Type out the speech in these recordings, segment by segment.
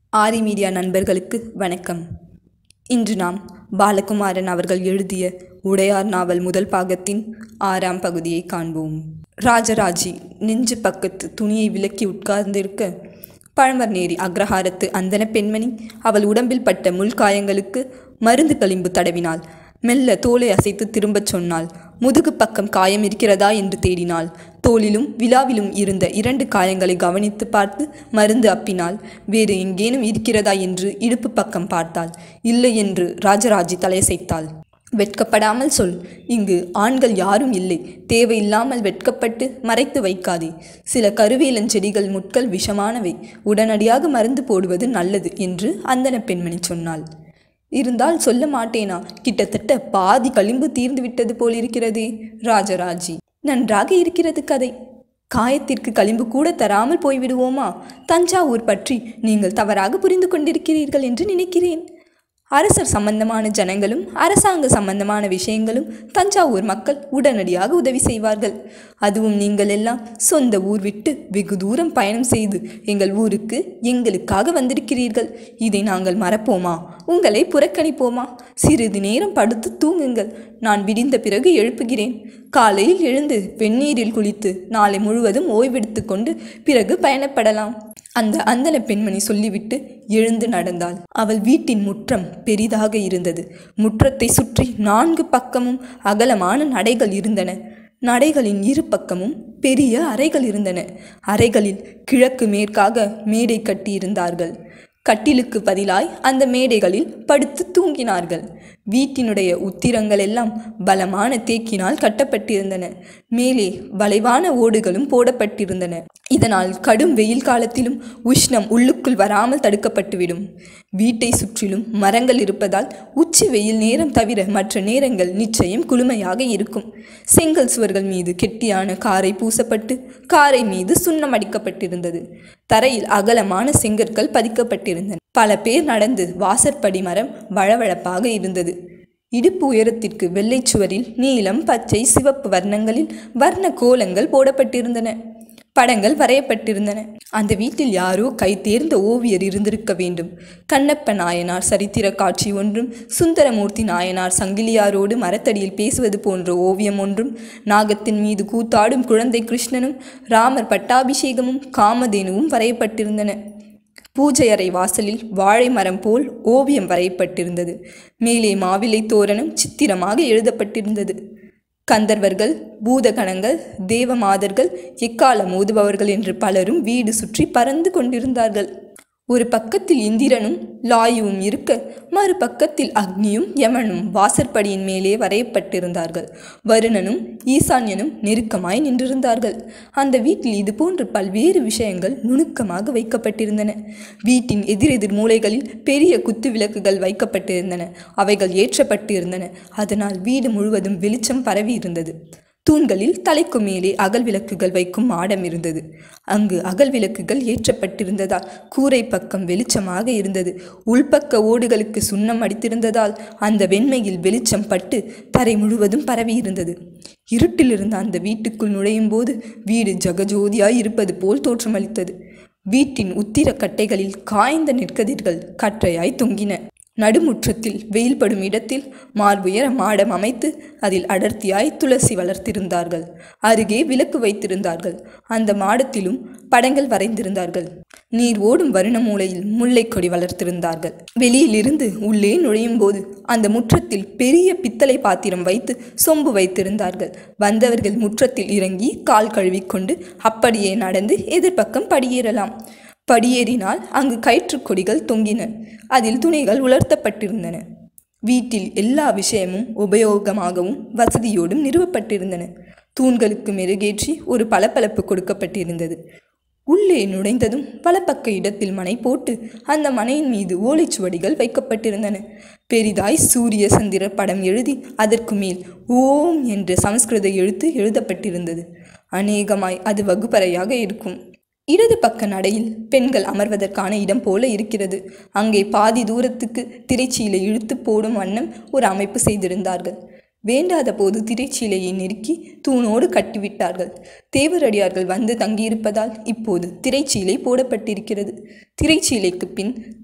ஆரி media நண்பர்களுக்கு வணக்கம் இன்று நாம் பாலகுமாரன் அவர்கள் எழுதிய உடையார் நாவல் முதல் பாகத்தின் ஆறாம் பகுதியை காண்போம் ராஜராஜி நெஞ்சு பக்கத்து துணியை விலக்கி உட்கார்ந்திருக்க பழமர்நேரி அக்ரஹாரத்து அந்தன பெண்மணி அவள் உடம்பில் பட்ட முள்காயங்களுக்கு மருந்து களிம்பு தடவினாள் மெல்ல தோலை அசைத்து திரும்பச் சொன்னாள் முதுகு பக்கம் காயம் இருக்கிறதா என்று தேடினாள் தோளிலும் விழாவிலும் இருந்த இரண்டு காயங்களை கவனித்து பார்த்து மருந்து அப்பினாள் வேறு எங்கேனும் இருக்கிறதா என்று இடுப்பு பக்கம் பார்த்தாள் இல்லை என்று ராஜராஜி தலையசைத்தாள் வெட்கப்படாமல் சொல் இங்கு ஆண்கள் யாரும் இல்லை தேவையில்லாமல் வெட்கப்பட்டு மறைத்து வைக்காதே சில கருவேலஞ்செடிகள் முட்கள் விஷமானவை உடனடியாக மருந்து போடுவது நல்லது என்று அந்தன பெண்மணி சொன்னாள் இருந்தால் சொல்ல மாட்டேனா கிட்டத்தட்ட பாதி களிம்பு தீர்ந்து விட்டது போலிருக்கிறதே ராஜராஜி நன்றாக இருக்கிறது கதை காயத்திற்கு களிம்பு கூட தராமல் போய்விடுவோமா தஞ்சாவூர் பற்றி நீங்கள் தவறாக புரிந்து கொண்டிருக்கிறீர்கள் என்று நினைக்கிறேன் அரசர் சம்பந்தமான ஜனங்களும் அரசாங்க சம்பந்தமான விஷயங்களும் தஞ்சாவூர் மக்கள் உடனடியாக உதவி செய்வார்கள் அதுவும் நீங்கள் எல்லாம் சொந்த ஊர் விட்டு வெகு தூரம் பயணம் செய்து எங்கள் ஊருக்கு எங்களுக்காக வந்திருக்கிறீர்கள் இதை நாங்கள் மறப்போமா உங்களை புறக்கணிப்போமா சிறிது நேரம் படுத்து தூங்குங்கள் நான் விடிந்த பிறகு எழுப்புகிறேன் காலையில் எழுந்து வெந்நீரில் குளித்து நாளை முழுவதும் ஓய்வெடுத்து கொண்டு பிறகு பயணப்படலாம் அந்த அந்தன பெண்மணி சொல்லிவிட்டு எழுந்து நடந்தாள் அவள் வீட்டின் முற்றம் பெரிதாக இருந்தது முற்றத்தை சுற்றி நான்கு பக்கமும் அகலமான நடைகள் இருந்தன நடைகளின் இரு பக்கமும் பெரிய அறைகள் இருந்தன அறைகளில் கிழக்கு மேற்காக மேடை கட்டியிருந்தார்கள் கட்டிலுக்கு பதிலாய் அந்த மேடைகளில் படுத்து தூங்கினார்கள் வீட்டினுடைய உத்திரங்கள் எல்லாம் பலமான தேக்கினால் கட்டப்பட்டிருந்தன மேலே வளைவான ஓடுகளும் போடப்பட்டிருந்தன இதனால் கடும் வெயில் காலத்திலும் உஷ்ணம் உள்ளுக்குள் வராமல் தடுக்கப்பட்டுவிடும் வீட்டை சுற்றிலும் மரங்கள் இருப்பதால் உச்சி வெயில் நேரம் தவிர மற்ற நேரங்கள் நிச்சயம் குளுமையாக இருக்கும் செங்கல் சுவர்கள் மீது கெட்டியான காரை பூசப்பட்டு காரை மீது சுண்ணம் அடிக்கப்பட்டிருந்தது தரையில் அகலமான செங்கற்கள் பதிக்கப்பட்டிருந்தன பல பேர் நடந்து வாசற்படி மரம் வழவழப்பாக இருந்தது இடுப்பு உயரத்திற்கு வெள்ளைச் சுவரில் நீலம் பச்சை சிவப்பு வர்ணங்களில் வர்ண கோலங்கள் போடப்பட்டிருந்தன படங்கள் வரையப்பட்டிருந்தன அந்த வீட்டில் யாரோ கை தேர்ந்த ஓவியர் இருந்திருக்க வேண்டும் கண்ணப்ப நாயனார் சரித்திர காட்சி ஒன்றும் சுந்தரமூர்த்தி நாயனார் சங்கிலியாரோடு மரத்தடியில் பேசுவது போன்ற ஓவியம் ஒன்றும் நாகத்தின் மீது கூத்தாடும் குழந்தை கிருஷ்ணனும் ராமர் பட்டாபிஷேகமும் காமதேனுவும் வரையப்பட்டிருந்தன பூஜை அறை வாசலில் வாழை மரம் போல் ஓவியம் வரையப்பட்டிருந்தது மேலே மாவிலை தோரணம் சித்திரமாக எழுதப்பட்டிருந்தது கந்தர்வர்கள் பூதகணங்கள் தேவமாதர்கள் எக்காலம் ஓதுபவர்கள் என்று பலரும் வீடு சுற்றி பறந்து கொண்டிருந்தார்கள் ஒரு பக்கத்தில் இந்திரனும் லாயுவும் இருக்க மறுபக்கத்தில் அக்னியும் யமனும் வாசற்படியின் மேலே வரையப்பட்டிருந்தார்கள் வருணனும் ஈசான்யனும் நெருக்கமாய் நின்றிருந்தார்கள் அந்த வீட்டில் இதுபோன்ற பல்வேறு விஷயங்கள் நுணுக்கமாக வைக்கப்பட்டிருந்தன வீட்டின் எதிரெதிர் மூலைகளில் பெரிய குத்து விளக்குகள் வைக்கப்பட்டிருந்தன அவைகள் ஏற்றப்பட்டிருந்தன அதனால் வீடு முழுவதும் வெளிச்சம் பரவி இருந்தது தூண்களில் தலைக்கு மேலே அகல் விளக்குகள் வைக்கும் மாடம் இருந்தது அங்கு அகல் விளக்குகள் ஏற்றப்பட்டிருந்ததால் கூரை பக்கம் வெளிச்சமாக இருந்தது உள்பக்க ஓடுகளுக்கு சுண்ணம் அடித்திருந்ததால் அந்த வெண்மையில் வெளிச்சம் பட்டு தரை முழுவதும் பரவி இருந்தது இருட்டில் இருந்த அந்த வீட்டுக்குள் நுழையும் போது வீடு ஜகஜோதியாய் இருப்பது போல் தோற்றமளித்தது வீட்டின் உத்திர கட்டைகளில் காய்ந்த நெற்கதிர்கள் கற்றையாய் தொங்கின நடுமுற்றத்தில் வெயில் படும் இடத்தில் மார்புயர மாடம் அமைத்து அதில் அடர்த்தியாய் துளசி வளர்த்திருந்தார்கள் அருகே விளக்கு வைத்திருந்தார்கள் அந்த மாடத்திலும் படங்கள் வரைந்திருந்தார்கள் நீர் ஓடும் வருண மூலையில் முல்லைக்கொடி வளர்த்திருந்தார்கள் வெளியிலிருந்து உள்ளே நுழையும் போது அந்த முற்றத்தில் பெரிய பித்தளை பாத்திரம் வைத்து சொம்பு வைத்திருந்தார்கள் வந்தவர்கள் முற்றத்தில் இறங்கி கால் கழுவிக்கொண்டு அப்படியே நடந்து எதிர்ப்பக்கம் படியேறலாம் படியேறினால் அங்கு கயிற்றுக் கொடிகள் தொங்கின அதில் துணிகள் உலர்த்தப்பட்டிருந்தன வீட்டில் எல்லா விஷயமும் உபயோகமாகவும் வசதியோடும் நிறுவப்பட்டிருந்தன தூண்களுக்கு மெருகேற்றி ஒரு பளபளப்பு கொடுக்கப்பட்டிருந்தது உள்ளே நுழைந்ததும் வலப்பக்க இடத்தில் மனை போட்டு அந்த மனையின் மீது ஓலைச்சுவடிகள் வைக்கப்பட்டிருந்தன பெரிதாய் சூரிய சந்திர படம் எழுதி அதற்கு மேல் ஓம் என்ற சமஸ்கிருத எழுத்து எழுதப்பட்டிருந்தது அநேகமாய் அது வகுப்பறையாக இருக்கும் இடது பக்க நடையில் பெண்கள் அமர்வதற்கான இடம் போல இருக்கிறது அங்கே பாதி தூரத்துக்கு திரைச்சீலை இழுத்து போடும் வண்ணம் ஒரு அமைப்பு செய்திருந்தார்கள் வேண்டாத போது திரைச்சீலையை நெருக்கி தூணோடு கட்டிவிட்டார்கள் தேவரடியார்கள் வந்து தங்கியிருப்பதால் இப்போது திரைச்சீலை போடப்பட்டிருக்கிறது திரைச்சீலைக்கு பின்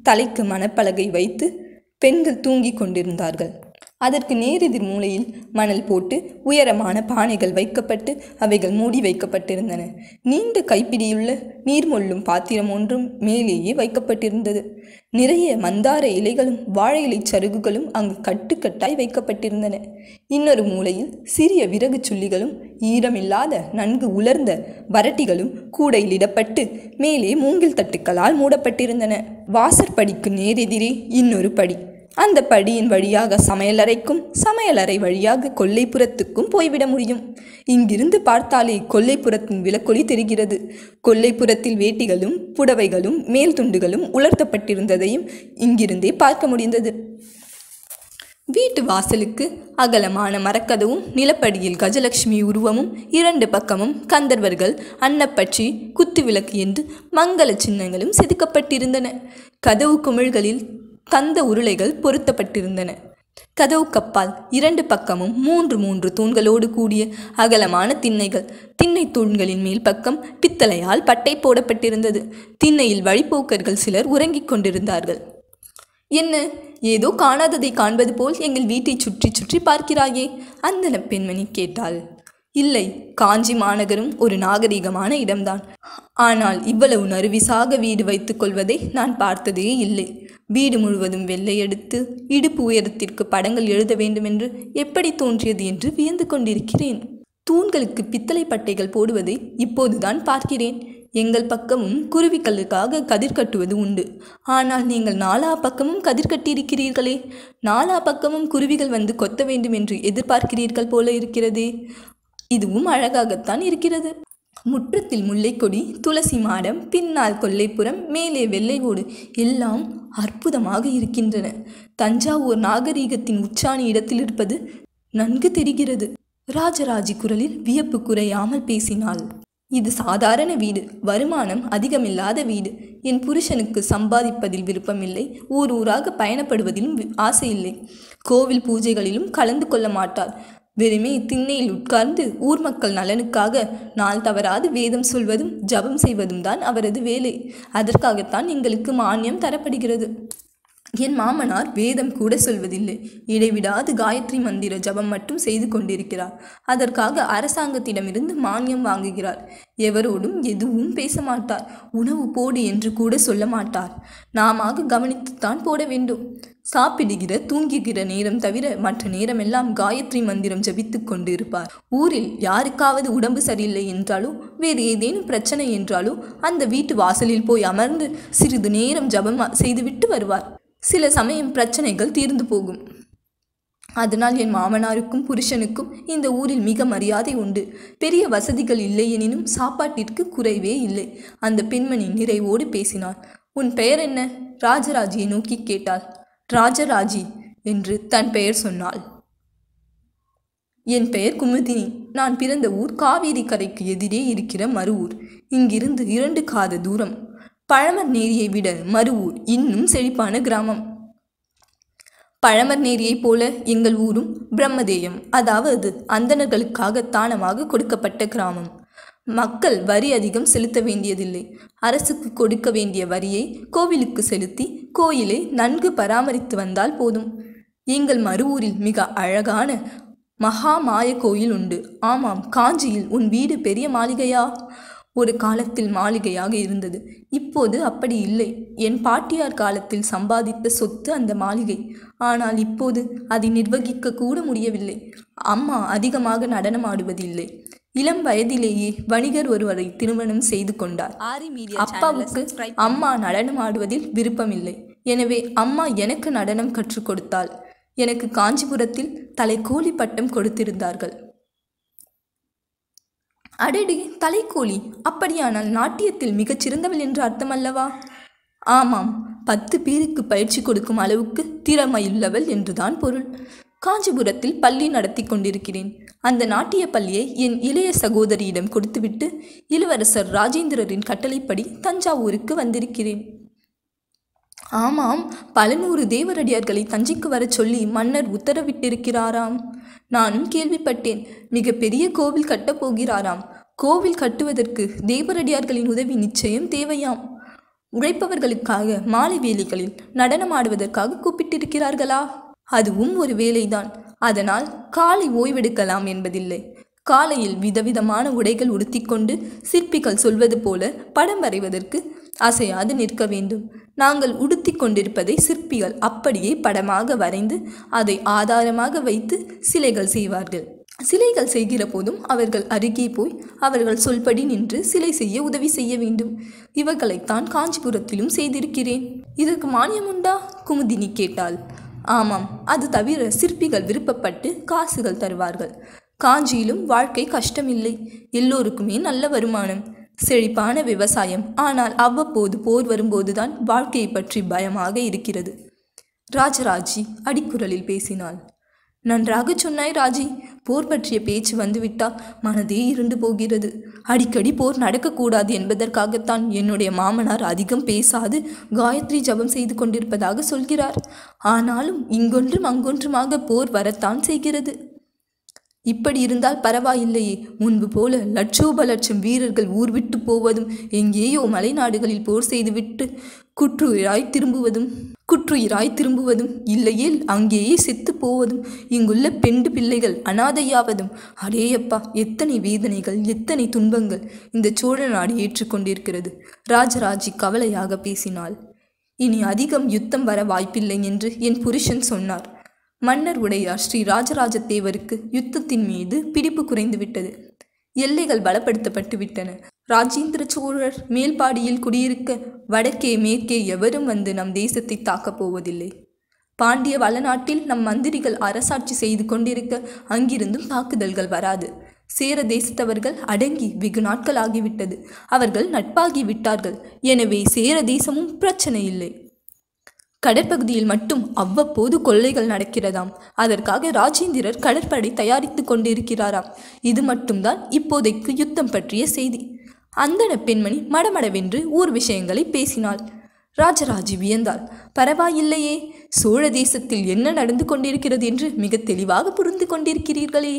தலைக்கு மணப்பலகை வைத்து பெண்கள் தூங்கிக் கொண்டிருந்தார்கள் அதற்கு நேரெதிர் மூலையில் மணல் போட்டு உயரமான பானைகள் வைக்கப்பட்டு அவைகள் மூடி வைக்கப்பட்டிருந்தன நீண்ட கைப்பிடியுள்ள நீர்மொள்ளும் பாத்திரம் ஒன்றும் மேலேயே வைக்கப்பட்டிருந்தது நிறைய மந்தார இலைகளும் வாழை இலை சருகுகளும் அங்கு கட்டுக்கட்டாய் வைக்கப்பட்டிருந்தன இன்னொரு மூலையில் சிறிய விறகு சுள்ளிகளும் ஈரமில்லாத நன்கு உலர்ந்த வரட்டிகளும் கூடையில் இடப்பட்டு மேலே மூங்கில் தட்டுக்களால் மூடப்பட்டிருந்தன வாசற்படிக்கு நேரெதிரே இன்னொரு படி அந்த படியின் வழியாக சமையலறைக்கும் சமையலறை வழியாக கொல்லைப்புறத்துக்கும் போய்விட முடியும் இங்கிருந்து பார்த்தாலே கொல்லைப்புறத்தின் விளக்கொளி தெரிகிறது கொல்லைப்புறத்தில் வேட்டிகளும் புடவைகளும் மேல் துண்டுகளும் உலர்த்தப்பட்டிருந்ததையும் இங்கிருந்தே பார்க்க முடிந்தது வீட்டு வாசலுக்கு அகலமான மரக்கதவும் நிலப்படியில் கஜலட்சுமி உருவமும் இரண்டு பக்கமும் கந்தர்வர்கள் அன்னப்பட்சி குத்துவிளக்கு என்று மங்கள சின்னங்களும் செதுக்கப்பட்டிருந்தன கதவு குமிழ்களில் தந்த உருளைகள் பொருத்தப்பட்டிருந்தன கதவு கப்பால் இரண்டு பக்கமும் மூன்று மூன்று தூண்களோடு கூடிய அகலமான திண்ணைகள் திண்ணை தூண்களின் மேல் பக்கம் பித்தளையால் பட்டை போடப்பட்டிருந்தது திண்ணையில் வழிப்போக்கர்கள் சிலர் உறங்கிக் கொண்டிருந்தார்கள் என்ன ஏதோ காணாததை காண்பது போல் எங்கள் வீட்டை சுற்றி சுற்றி பார்க்கிறாயே அந்த பெண்மணி கேட்டாள் இல்லை காஞ்சி மாநகரும் ஒரு நாகரிகமான இடம்தான் ஆனால் இவ்வளவு நறுவிசாக வீடு வைத்துக் கொள்வதை நான் பார்த்ததே இல்லை வீடு முழுவதும் வெள்ளை எடுத்து இடுப்பு உயரத்திற்கு படங்கள் எழுத வேண்டுமென்று எப்படி தோன்றியது என்று வியந்து கொண்டிருக்கிறேன் தூண்களுக்கு பித்தளை பட்டைகள் போடுவதை இப்போதுதான் பார்க்கிறேன் எங்கள் பக்கமும் குருவிகளுக்காக கதிர் கட்டுவது உண்டு ஆனால் நீங்கள் நாலா பக்கமும் கதிர் கட்டியிருக்கிறீர்களே நாலா பக்கமும் குருவிகள் வந்து கொத்த வேண்டும் என்று எதிர்பார்க்கிறீர்கள் போல இருக்கிறதே இதுவும் அழகாகத்தான் இருக்கிறது முற்றத்தில் முல்லைக்கொடி துளசி மாடம் பின்னால் கொல்லைப்புறம் மேலே வெள்ளை ஓடு எல்லாம் அற்புதமாக இருக்கின்றன தஞ்சாவூர் நாகரீகத்தின் உச்சாணி இடத்தில் இருப்பது நன்கு தெரிகிறது ராஜராஜி குரலில் வியப்பு குறையாமல் பேசினாள் இது சாதாரண வீடு வருமானம் அதிகமில்லாத வீடு என் புருஷனுக்கு சம்பாதிப்பதில் விருப்பமில்லை ஊர் ஊராக பயணப்படுவதிலும் வி- ஆசையில்லை கோவில் பூஜைகளிலும் கலந்து கொள்ள மாட்டார் வெறுமே திண்ணையில் உட்கார்ந்து ஊர் மக்கள் நலனுக்காக நாள் தவறாது வேதம் சொல்வதும் ஜபம் செய்வதும் தான் அவரது வேலை அதற்காகத்தான் எங்களுக்கு மானியம் தரப்படுகிறது என் மாமனார் வேதம் கூட சொல்வதில்லை இடைவிடாது காயத்ரி மந்திர ஜபம் மட்டும் செய்து கொண்டிருக்கிறார் அதற்காக அரசாங்கத்திடமிருந்து மானியம் வாங்குகிறார் எவரோடும் எதுவும் பேச மாட்டார் உணவு போடு என்று கூட சொல்ல மாட்டார் நாம கவனித்துத்தான் போட வேண்டும் சாப்பிடுகிற தூங்குகிற நேரம் தவிர மற்ற நேரமெல்லாம் காயத்ரி மந்திரம் ஜபித்துக் கொண்டு இருப்பார் ஊரில் யாருக்காவது உடம்பு சரியில்லை என்றாலோ வேறு ஏதேனும் பிரச்சனை என்றாலோ அந்த வீட்டு வாசலில் போய் அமர்ந்து சிறிது நேரம் ஜபம் செய்துவிட்டு வருவார் சில சமயம் பிரச்சனைகள் தீர்ந்து போகும் அதனால் என் மாமனாருக்கும் புருஷனுக்கும் இந்த ஊரில் மிக மரியாதை உண்டு பெரிய வசதிகள் இல்லை எனினும் சாப்பாட்டிற்கு குறைவே இல்லை அந்த பெண்மணி நிறைவோடு பேசினாள் உன் பெயர் என்ன ராஜராஜியை நோக்கி கேட்டாள் ராஜராஜி என்று தன் பெயர் சொன்னாள் என் பெயர் குமுதினி நான் பிறந்த ஊர் காவேரி கரைக்கு எதிரே இருக்கிற மருவூர் இங்கிருந்து இரண்டு காத தூரம் பழமர் நேரியை விட மருவூர் இன்னும் செழிப்பான கிராமம் பழமர் நேரியைப் போல எங்கள் ஊரும் பிரம்மதேயம் அதாவது அந்தணர்களுக்காக தானமாக கொடுக்கப்பட்ட கிராமம் மக்கள் வரி அதிகம் செலுத்த வேண்டியதில்லை அரசுக்கு கொடுக்க வேண்டிய வரியை கோவிலுக்கு செலுத்தி கோயிலை நன்கு பராமரித்து வந்தால் போதும் எங்கள் மருவூரில் மிக அழகான மகா மாய கோயில் உண்டு ஆமாம் காஞ்சியில் உன் வீடு பெரிய மாளிகையா ஒரு காலத்தில் மாளிகையாக இருந்தது இப்போது அப்படி இல்லை என் பாட்டியார் காலத்தில் சம்பாதித்த சொத்து அந்த மாளிகை ஆனால் இப்போது அதை நிர்வகிக்க கூட முடியவில்லை அம்மா அதிகமாக நடனமாடுவதில்லை இளம் வயதிலேயே வணிகர் ஒருவரை திருமணம் செய்து கொண்டார் அப்பாவுக்கு அம்மா நடனம் ஆடுவதில் விருப்பமில்லை எனவே அம்மா எனக்கு நடனம் கற்றுக் கொடுத்தாள் எனக்கு காஞ்சிபுரத்தில் தலைக்கோழி பட்டம் கொடுத்திருந்தார்கள் அடடி தலைக்கோழி அப்படியானால் நாட்டியத்தில் மிகச் சிறந்தவள் என்று அர்த்தமல்லவா ஆமாம் பத்து பேருக்கு பயிற்சி கொடுக்கும் அளவுக்கு திறமையுள்ளவள் என்றுதான் பொருள் காஞ்சிபுரத்தில் பள்ளி நடத்தி கொண்டிருக்கிறேன் அந்த நாட்டிய பள்ளியை என் இளைய சகோதரியிடம் கொடுத்துவிட்டு இளவரசர் ராஜேந்திரரின் கட்டளைப்படி தஞ்சாவூருக்கு வந்திருக்கிறேன் ஆமாம் பல நூறு தேவரடியார்களை தஞ்சைக்கு வரச் சொல்லி மன்னர் உத்தரவிட்டிருக்கிறாராம் நானும் கேள்விப்பட்டேன் மிக பெரிய கோவில் கட்டப் போகிறாராம் கோவில் கட்டுவதற்கு தேவரடியார்களின் உதவி நிச்சயம் தேவையாம் உழைப்பவர்களுக்காக மாலை வேலைகளில் நடனமாடுவதற்காக கூப்பிட்டிருக்கிறார்களா அதுவும் ஒரு வேலைதான் அதனால் காலை ஓய்வெடுக்கலாம் என்பதில்லை காலையில் விதவிதமான உடைகள் உடுத்திக்கொண்டு சிற்பிகள் சொல்வது போல படம் வரைவதற்கு அசையாது நிற்க வேண்டும் நாங்கள் உடுத்தி கொண்டிருப்பதை சிற்பிகள் அப்படியே படமாக வரைந்து அதை ஆதாரமாக வைத்து சிலைகள் செய்வார்கள் சிலைகள் செய்கிற போதும் அவர்கள் அருகே போய் அவர்கள் சொல்படி நின்று சிலை செய்ய உதவி செய்ய வேண்டும் இவர்களைத்தான் காஞ்சிபுரத்திலும் செய்திருக்கிறேன் இதற்கு மானியம் உண்டா குமுதினி கேட்டாள் ஆமாம் அது தவிர சிற்பிகள் விருப்பப்பட்டு காசுகள் தருவார்கள் காஞ்சியிலும் வாழ்க்கை கஷ்டமில்லை எல்லோருக்குமே நல்ல வருமானம் செழிப்பான விவசாயம் ஆனால் அவ்வப்போது போர் வரும்போதுதான் வாழ்க்கையை பற்றி பயமாக இருக்கிறது ராஜராஜி அடிக்குரலில் பேசினாள் நன்றாக சொன்னாய் ராஜி போர் பற்றிய பேச்சு வந்துவிட்டால் மனதே இருண்டு போகிறது அடிக்கடி போர் நடக்கக்கூடாது என்பதற்காகத்தான் என்னுடைய மாமனார் அதிகம் பேசாது காயத்ரி ஜபம் செய்து கொண்டிருப்பதாக சொல்கிறார் ஆனாலும் இங்கொன்றும் அங்கொன்றுமாக போர் வரத்தான் செய்கிறது இப்படி இருந்தால் பரவாயில்லையே முன்பு போல லட்சோப லட்சம் வீரர்கள் ஊர் விட்டு போவதும் எங்கேயோ மலைநாடுகளில் போர் செய்துவிட்டு குற்றுயிராய் திரும்புவதும் குற்றுயிராய் திரும்புவதும் இல்லையேல் அங்கேயே செத்து போவதும் இங்குள்ள பெண்டு பிள்ளைகள் அனாதையாவதும் அடேயப்பா எத்தனை வேதனைகள் எத்தனை துன்பங்கள் இந்த சோழ நாடு ஏற்றுக்கொண்டிருக்கிறது ராஜராஜி கவலையாக பேசினாள் இனி அதிகம் யுத்தம் வர வாய்ப்பில்லை என்று என் புருஷன் சொன்னார் மன்னர் உடையார் ஸ்ரீ ராஜராஜ தேவருக்கு யுத்தத்தின் மீது பிடிப்பு குறைந்துவிட்டது எல்லைகள் பலப்படுத்தப்பட்டு விட்டன ராஜேந்திர சோழர் மேல்பாடியில் குடியிருக்க வடக்கே மேற்கே எவரும் வந்து நம் தேசத்தை தாக்கப் போவதில்லை பாண்டிய வளநாட்டில் நம் மந்திரிகள் அரசாட்சி செய்து கொண்டிருக்க அங்கிருந்தும் தாக்குதல்கள் வராது சேர தேசத்தவர்கள் அடங்கி வெகு நாட்கள் ஆகிவிட்டது அவர்கள் நட்பாகி விட்டார்கள் எனவே சேர தேசமும் பிரச்சனை இல்லை கடற்பகுதியில் மட்டும் அவ்வப்போது கொள்ளைகள் நடக்கிறதாம் அதற்காக ராஜேந்திரர் கடற்படை தயாரித்து கொண்டிருக்கிறாராம் இது மட்டும்தான் இப்போதைக்கு யுத்தம் பற்றிய செய்தி அந்தன பெண்மணி மடமடவென்று ஊர் விஷயங்களை பேசினாள் ராஜராஜி வியந்தாள் பரவாயில்லையே சோழ தேசத்தில் என்ன நடந்து கொண்டிருக்கிறது என்று மிக தெளிவாக புரிந்து கொண்டிருக்கிறீர்களே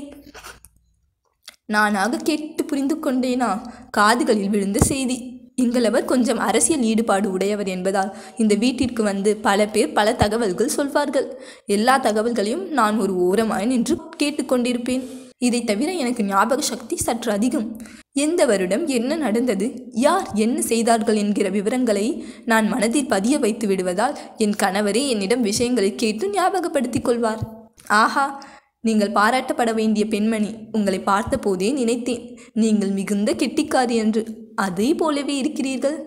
நானாக கேட்டு புரிந்து கொண்டேனா காதுகளில் விழுந்த செய்தி எங்களவர் கொஞ்சம் அரசியல் ஈடுபாடு உடையவர் என்பதால் இந்த வீட்டிற்கு வந்து பல பேர் பல தகவல்கள் சொல்வார்கள் எல்லா தகவல்களையும் நான் ஒரு ஓரமாய் நின்று கேட்டுக்கொண்டிருப்பேன் இதை தவிர எனக்கு ஞாபக சக்தி சற்று அதிகம் எந்த வருடம் என்ன நடந்தது யார் என்ன செய்தார்கள் என்கிற விவரங்களை நான் மனதில் பதிய வைத்து விடுவதால் என் கணவரே என்னிடம் விஷயங்களை கேட்டு ஞாபகப்படுத்திக் கொள்வார் ஆஹா நீங்கள் பாராட்டப்பட வேண்டிய பெண்மணி உங்களை பார்த்தபோதே நினைத்தேன் நீங்கள் மிகுந்த கெட்டிக்காரி என்று அதே போலவே இருக்கிறீர்கள்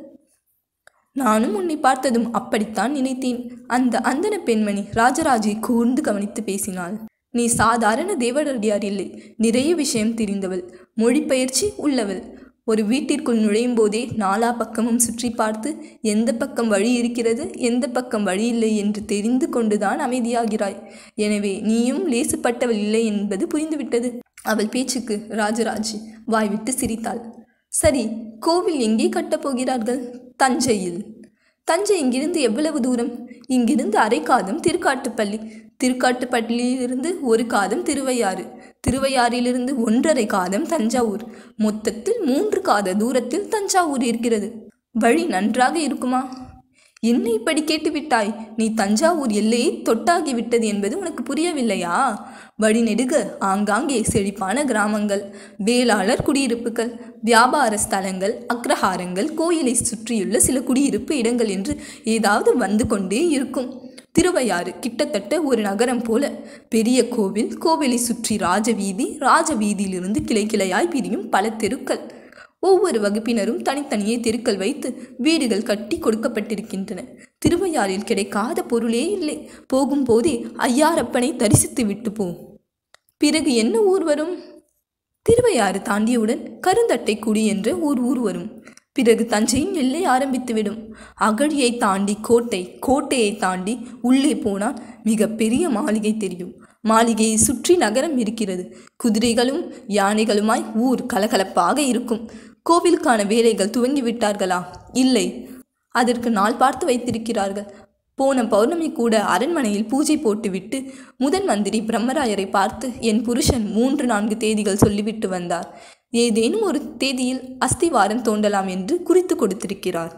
நானும் உன்னை பார்த்ததும் அப்படித்தான் நினைத்தேன் அந்த அந்தன பெண்மணி ராஜராஜை கூர்ந்து கவனித்து பேசினாள் நீ சாதாரண தேவரடியார் இல்லை நிறைய விஷயம் தெரிந்தவள் மொழிப்பயிற்சி உள்ளவள் ஒரு வீட்டிற்குள் நுழையும் போதே நாலா பக்கமும் சுற்றி பார்த்து எந்த பக்கம் வழி இருக்கிறது எந்த பக்கம் வழி இல்லை என்று தெரிந்து கொண்டுதான் அமைதியாகிறாய் எனவே நீயும் லேசுப்பட்டவள் இல்லை என்பது புரிந்துவிட்டது அவள் பேச்சுக்கு ராஜராஜ் வாய்விட்டு சிரித்தாள் சரி கோவில் எங்கே கட்டப் போகிறார்கள் தஞ்சையில் தஞ்சை இங்கிருந்து எவ்வளவு தூரம் இங்கிருந்து அரை காதம் திருக்காட்டுப்பள்ளி திருக்காட்டுப்பள்ளியிலிருந்து ஒரு காதம் திருவையாறு திருவையாறிலிருந்து ஒன்றரை காதம் தஞ்சாவூர் மொத்தத்தில் மூன்று காத தூரத்தில் தஞ்சாவூர் இருக்கிறது வழி நன்றாக இருக்குமா என்ன இப்படி கேட்டுவிட்டாய் நீ தஞ்சாவூர் எல்லையை தொட்டாகி விட்டது என்பது உனக்கு புரியவில்லையா வழிநெடுக ஆங்காங்கே செழிப்பான கிராமங்கள் வேளாளர் குடியிருப்புகள் வியாபார ஸ்தலங்கள் அக்ரஹாரங்கள் கோயிலை சுற்றியுள்ள சில குடியிருப்பு இடங்கள் என்று ஏதாவது வந்து கொண்டே இருக்கும் திருவையாறு கிட்டத்தட்ட ஒரு நகரம் போல பெரிய கோவில் கோவிலை சுற்றி ராஜவீதி ராஜவீதியிலிருந்து கிளை கிளையாய் பிரியும் பல தெருக்கள் ஒவ்வொரு வகுப்பினரும் தனித்தனியே தெருக்கள் வைத்து வீடுகள் கட்டி கொடுக்கப்பட்டிருக்கின்றன திருவையாறில் கிடைக்காத பொருளே இல்லை போகும்போதே ஐயாரப்பனை தரிசித்து விட்டு போ பிறகு என்ன ஊர் வரும் திருவையாறு தாண்டியவுடன் கருந்தட்டை குடி என்ற ஊர் ஊர் வரும் பிறகு தஞ்சையின் எல்லை ஆரம்பித்துவிடும் அகழியை தாண்டி கோட்டை கோட்டையை தாண்டி உள்ளே போனால் மிக பெரிய மாளிகை தெரியும் மாளிகையை சுற்றி நகரம் இருக்கிறது குதிரைகளும் யானைகளுமாய் ஊர் கலகலப்பாக இருக்கும் கோவிலுக்கான வேலைகள் துவங்கி விட்டார்களா இல்லை அதற்கு நாள் பார்த்து வைத்திருக்கிறார்கள் போன பௌர்ணமி கூட அரண்மனையில் பூஜை போட்டுவிட்டு முதன் மந்திரி பிரம்மராயரை பார்த்து என் புருஷன் மூன்று நான்கு தேதிகள் சொல்லிவிட்டு வந்தார் ஏதேனும் ஒரு தேதியில் அஸ்திவாரம் தோண்டலாம் என்று குறித்து கொடுத்திருக்கிறார்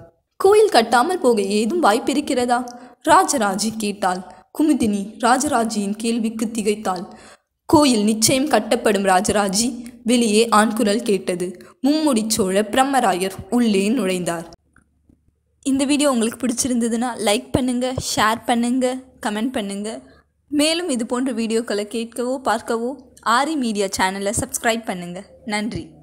கோயில் கட்டாமல் போக ஏதும் வாய்ப்பிருக்கிறதா ராஜராஜி கேட்டாள் குமுதினி ராஜராஜியின் கேள்விக்கு திகைத்தாள் கோயில் நிச்சயம் கட்டப்படும் ராஜராஜி வெளியே ஆண் குரல் கேட்டது மும்முடி சோழ பிரம்மராயர் உள்ளே நுழைந்தார் இந்த வீடியோ உங்களுக்கு பிடிச்சிருந்ததுன்னா லைக் பண்ணுங்கள் ஷேர் பண்ணுங்கள் கமெண்ட் பண்ணுங்கள் மேலும் இது போன்ற வீடியோக்களை கேட்கவோ பார்க்கவோ ஆரி மீடியா சேனலை சப்ஸ்கிரைப் பண்ணுங்கள் நன்றி